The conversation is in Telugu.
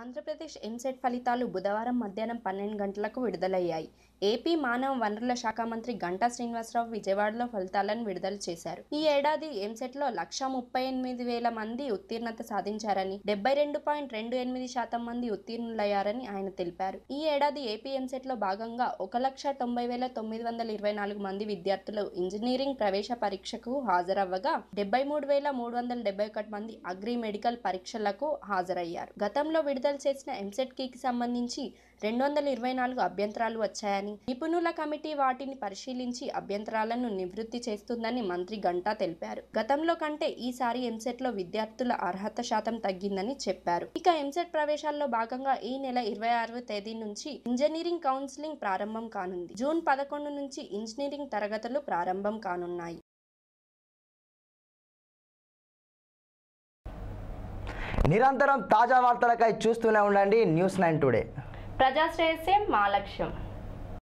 ఆంధ్రప్రదేశ్ ఎంసెట్ ఫలితాలు బుధవారం మధ్యాహ్నం పన్నెండు గంటలకు విడుదలయ్యాయి ఏపీ మానవ వనరుల శాఖ మంత్రి గంటా శ్రీనివాసరావు విజయవాడలో ఫలితాలను విడుదల చేశారు ఈ ఏడాది ఎంసెట్లో లక్ష ముప్పై ఎనిమిది వేల మంది ఉత్తీర్ణత సాధించారని డెబ్బై రెండు పాయింట్ రెండు ఎనిమిది శాతం మంది ఉత్తీర్ణులయ్యారని ఆయన తెలిపారు ఈ ఏడాది ఏపీ ఎంసెట్లో భాగంగా ఒక లక్ష తొంభై వేల తొమ్మిది వందల ఇరవై నాలుగు మంది విద్యార్థులు ఇంజనీరింగ్ ప్రవేశ పరీక్షకు హాజరవ్వగా డెబ్బై మూడు వేల మూడు వందల డెబ్బై ఒకటి మంది అగ్రి మెడికల్ పరీక్షలకు హాజరయ్యారు గతంలో విడుదల చేసిన ఎంసెట్ కి సంబంధించి రెండు వందల ఇరవై నాలుగు అభ్యంతరాలు వచ్చాయని నిపుణుల కమిటీ వాటిని పరిశీలించి అభ్యంతరాలను నివృత్తి చేస్తుందని మంత్రి గంటా తెలిపారు గతంలో కంటే ఈసారి ఎంసెట్ లో విద్యార్థుల అర్హత శాతం తగ్గిందని చెప్పారు ఇక ఎంసెట్ ప్రవేశాల్లో భాగంగా ఈ నెల ఇరవై ఆరవ తేదీ నుంచి ఇంజనీరింగ్ కౌన్సిలింగ్ ప్రారంభం కానుంది జూన్ పదకొండు నుంచి ఇంజనీరింగ్ తరగతులు ప్రారంభం కానున్నాయి నిరంతరం తాజా వార్తలకై చూస్తూనే ఉండండి న్యూస్ నైన్ టుడే ప్రజాశ్రేయస్సే మా లక్ష్యం